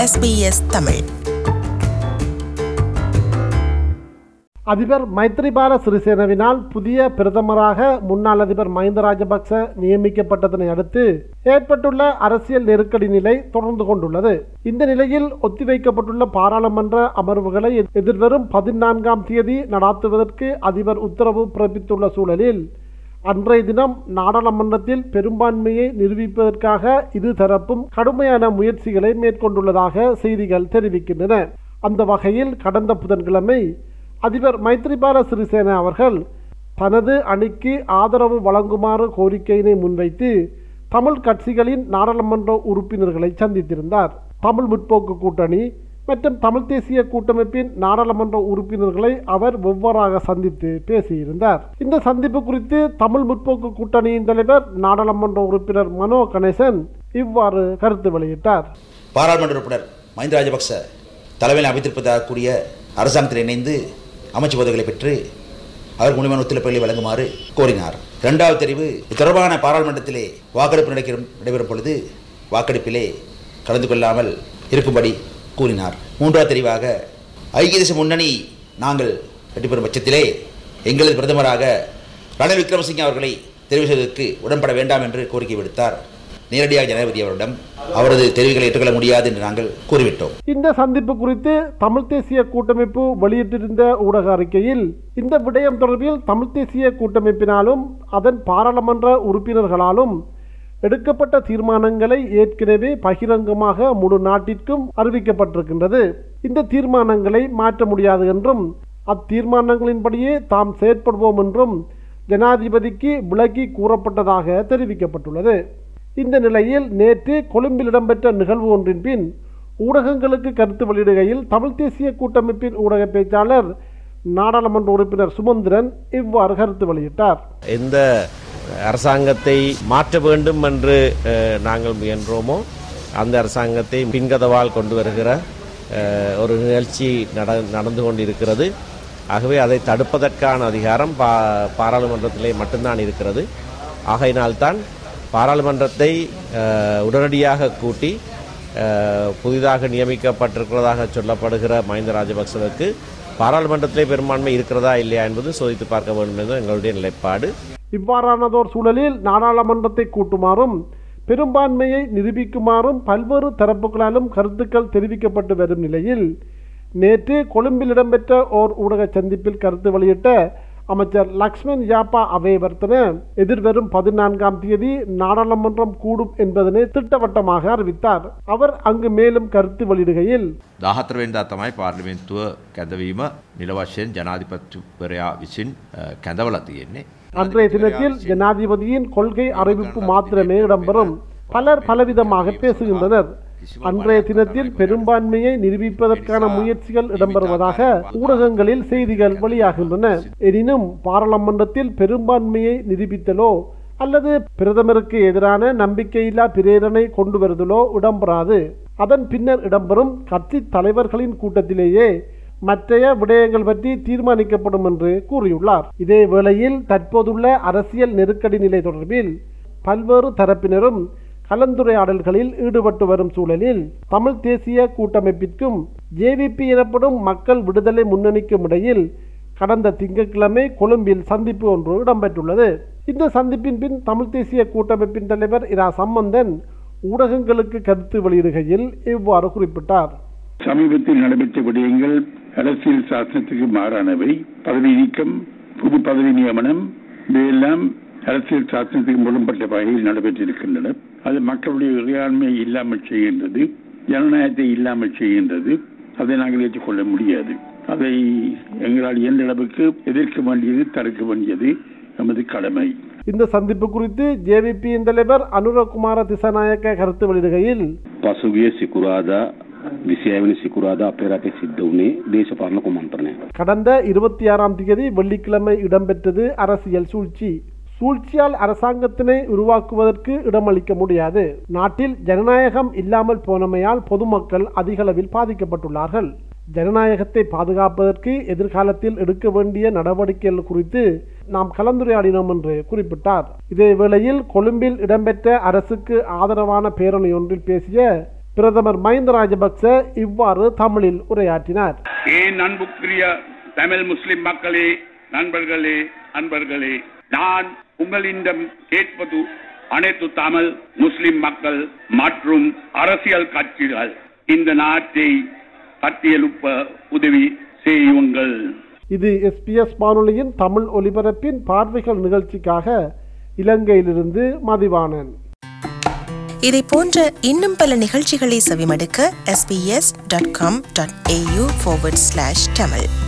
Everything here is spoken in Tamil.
SBS தமிழ் அதிபர் மைத்ரிபால சிறிசேனவினால் புதிய பிரதமராக முன்னாள் அதிபர் மஹிந்த ராஜபக்ச நியமிக்கப்பட்டதனை அடுத்து ஏற்பட்டுள்ள அரசியல் நெருக்கடி நிலை தொடர்ந்து கொண்டுள்ளது இந்த நிலையில் ஒத்திவைக்கப்பட்டுள்ள பாராளுமன்ற அமர்வுகளை எதிர்வரும் பதினான்காம் தேதி நடாத்துவதற்கு அதிபர் உத்தரவு பிறப்பித்துள்ள சூழலில் அன்றைய தினம் நாடாளுமன்றத்தில் பெரும்பான்மையை நிரூபிப்பதற்காக இரு தரப்பும் கடுமையான முயற்சிகளை மேற்கொண்டுள்ளதாக செய்திகள் தெரிவிக்கின்றன அந்த வகையில் கடந்த புதன்கிழமை அதிபர் மைத்ரிபால சிறிசேன அவர்கள் தனது அணிக்கு ஆதரவு வழங்குமாறு கோரிக்கையினை முன்வைத்து தமிழ் கட்சிகளின் நாடாளுமன்ற உறுப்பினர்களை சந்தித்திருந்தார் தமிழ் முற்போக்கு கூட்டணி மற்றும் தமிழ் தேசிய கூட்டமைப்பின் நாடாளுமன்ற உறுப்பினர்களை அவர் வெவ்வேறாக சந்தித்து பேசியிருந்தார் இந்த சந்திப்பு குறித்து தமிழ் முற்போக்கு கூட்டணியின் தலைவர் நாடாளுமன்ற உறுப்பினர் மனோ கணேசன் இவ்வாறு கருத்து வெளியிட்டார் பாராளுமன்ற உறுப்பினர் மஹிந்த ராஜபக்ச தலைமையில் அமைத்திருப்பதாகக்கூடிய அரசாங்கத்தில் இணைந்து அமைச்சு பதவிகளை பெற்று அவர் முழுமையான ஒத்துழைப்புகளை வழங்குமாறு கோரினார் இரண்டாவது தெரிவு இது தொடர்பான பாராளுமன்றத்திலே வாக்கெடுப்பு நடைபெறும் நடைபெறும் பொழுது வாக்கெடுப்பிலே கலந்து கொள்ளாமல் இருக்கும்படி கூறினார் மூன்றாவது தெரிவாக ஐக்கிய தேச முன்னணி நாங்கள் வெற்றி பெறும் பட்சத்திலே எங்களது பிரதமராக ரணில் விக்ரமசிங்கே அவர்களை தெரிவு செய்வதற்கு உடன்பட வேண்டாம் என்று கோரிக்கை விடுத்தார் நேரடியாக ஜனாதிபதி அவரிடம் அவரது தெரிவுகளை ஏற்றுக்கொள்ள முடியாது என்று நாங்கள் கூறிவிட்டோம் இந்த சந்திப்பு குறித்து தமிழ் தேசிய கூட்டமைப்பு வெளியிட்டிருந்த ஊடக அறிக்கையில் இந்த விடயம் தொடர்பில் தமிழ் தேசிய கூட்டமைப்பினாலும் அதன் பாராளுமன்ற உறுப்பினர்களாலும் எடுக்கப்பட்ட தீர்மானங்களை ஏற்கனவே பகிரங்கமாக முழு நாட்டிற்கும் அறிவிக்கப்பட்டிருக்கின்றது இந்த தீர்மானங்களை மாற்ற முடியாது என்றும் அத்தீர்மானங்களின்படியே தாம் செயற்படுவோம் என்றும் ஜனாதிபதிக்கு விலக்கி கூறப்பட்டதாக தெரிவிக்கப்பட்டுள்ளது இந்த நிலையில் நேற்று கொழும்பில் இடம்பெற்ற நிகழ்வு ஒன்றின் பின் ஊடகங்களுக்கு கருத்து வெளியிடுகையில் தமிழ் தேசிய கூட்டமைப்பின் ஊடக பேச்சாளர் நாடாளுமன்ற உறுப்பினர் சுமந்திரன் இவ்வாறு கருத்து வெளியிட்டார் எந்த அரசாங்கத்தை மாற்ற வேண்டும் என்று அஹ், நாங்கள் முயன்றோமோ அந்த அரசாங்கத்தை பின்கதவால் கொண்டு வருகிற அஹ், ஒரு நிகழ்ச்சி நட நடந்து கொண்டிருக்கிறது ஆகவே அதை தடுப்பதற்கான அதிகாரம் பா பாராளுமன்றத்திலே மட்டும்தான் இருக்கிறது ஆகையினால்தான் பாராளுமன்றத்தை அஹ், உடனடியாக கூட்டி அஹ், புதிதாக நியமிக்கப்பட்டிருக்கிறதாக சொல்லப்படுகிற மஹிந்த ராஜபக்சவுக்கு பாராளுமன்றத்திலே பெரும்பான்மை இருக்கிறதா இல்லையா என்பது சோதித்து பார்க்க வேண்டும் என்பது எங்களுடைய நிலைப்பாடு இவ்வாறானதோர் சூழலில் நாடாளுமன்றத்தை கூட்டுமாறும் பெரும்பான்மையை நிரூபிக்குமாறும் பல்வேறு தரப்புகளாலும் கருத்துக்கள் தெரிவிக்கப்பட்டு வரும் நிலையில் நேற்று கொழும்பில் இடம்பெற்ற ஓர் ஊடக சந்திப்பில் கருத்து வெளியிட்ட அமைச்சர் லக்ஷ்மண் யாப்பா அபயவர்த்தன எதிர்வரும் பதினான்காம் தேதி நாடாளுமன்றம் கூடும் என்பதனை திட்டவட்டமாக அறிவித்தார் அவர் அங்கு மேலும் கருத்து வெளியிடுகையில் දාහතරවෙන්දා තමයි පාර්ලිමෙන්තුව කැඳවීම නිල වශයෙන් ජනාධිපතිවරයා විසින් අ, කැඳවලා තියෙන්නේ. அன்றைய தினத்தில் ஜனாதிபதியின் கொள்கை அறிவிப்பு மாத்திரமே இடம்பெறும் பலர் பலவிதமாக பேசுகின்றனர் அன்றைய தினத்தில் பெரும்பான்மையை நிரூபிப்பதற்கான முயற்சிகள் இடம்பெறுவதாக ஊடகங்களில் செய்திகள் வெளியாகின்றன எனினும் பாராளுமன்றத்தில் பெரும்பான்மையை நிரூபித்தலோ அல்லது பிரதமருக்கு எதிரான நம்பிக்கையில்லா பிரேரணை கொண்டு வருதலோ இடம்பெறாது அதன் பின்னர் இடம்பெறும் கட்சி தலைவர்களின் கூட்டத்திலேயே மற்றைய விடயங்கள் பற்றி தீர்மானிக்கப்படும் என்று கூறியுள்ளார் இதே வேளையில் தற்போதுள்ள அரசியல் நெருக்கடி நிலை தொடர்பில் பல்வேறு தரப்பினரும் கலந்துரையாடல்களில் ஈடுபட்டு வரும் சூழலில் தமிழ் தேசிய கூட்டமைப்பிற்கும் ஜேவிபி எனப்படும் மக்கள் விடுதலை முன்னணிக்கும் இடையில் கடந்த திங்கட்கிழமை கொழும்பில் சந்திப்பு ஒன்று இடம்பெற்றுள்ளது இந்த சந்திப்பின் பின் தமிழ் தேசிய கூட்டமைப்பின் தலைவர் இரா சம்பந்தன் ஊடகங்களுக்கு கருத்து வெளியிடுகையில் இவ்வாறு குறிப்பிட்டார் சமீபத்தில் நடைபெற்ற விடயங்கள் அரசியல் சாசனத்துக்கு மாறானவை பதவி நீக்கம் புது பதவி நியமனம் இவையெல்லாம் அரசியல் சாசனத்துக்கு முரண்பட்ட வகையில் நடைபெற்றிருக்கின்றன அது மக்களுடைய இறையாண்மையை இல்லாமல் செய்கின்றது ஜனநாயகத்தை இல்லாமல் செய்கின்றது அதை நாங்கள் ஏற்றுக்கொள்ள முடியாது அதை எங்களால் இயன்ற அளவுக்கு எதிர்க்க வேண்டியது தடுக்க வேண்டியது நமது கடமை இந்த சந்திப்பு குறித்து ஜேவிபியின் தலைவர் அனுரகுமார திசாநாயக்க கருத்து வெளியிடுகையில் පසුගිය සිකුරාදා විසියවනි සිකුරාදා අපේ රටේ සිද්ධ වුණේ දේශපාලන කුමන්ත්‍රණයක්. கடந்த இருபத்தி ஆறாம் தேதி வெள்ளிக்கிழமை இடம்பெற்றது அரசியல் சூழ்ச்சி சூழ்ச்சியால் அரசாங்கத்தினை உருவாக்குவதற்கு இடமளிக்க முடியாது நாட்டில் ஜனநாயகம் இல்லாமல் போனமையால் பொதுமக்கள் அதிகளவில் பாதிக்கப்பட்டுள்ளார்கள் ஜனநாயகத்தை பாதுகாப்பதற்கு எதிர்காலத்தில் எடுக்க வேண்டிய நடவடிக்கைகள் குறித்து நாம் கலந்துரையாடினோம் என்று குறிப்பிட்டார் இதே வேளையில் கொழும்பில் இடம்பெற்ற அரசுக்கு ஆதரவான பேரணி ஒன்றில் பேசிய பிரதமர் மஹிந்த ராஜபக்ச இவ்வாறு தமிழில் உரையாற்றினார் ஏன் அன்புக்குரிய தமிழ் முஸ்லிம் மக்களே நண்பர்களே அன்பர்களே நான் உங்களிடம் கேட்பது அனைத்து தமிழ் முஸ்லிம் மக்கள் மற்றும் அரசியல் கட்சிகள் இந்த நாட்டை கட்டியெழுப்ப உதவி செய்யுங்கள் இது எஸ்பிஎஸ் வானொலியின் தமிழ் ஒலிபரப்பின் பார்வைகள் நிகழ்ச்சிக்காக இலங்கையிலிருந்து மதிவாணன் இதை போன்ற இன்னும் பல நிகழ்ச்சிகளை செவிமடுக்க sbs.com.au forward slash tamil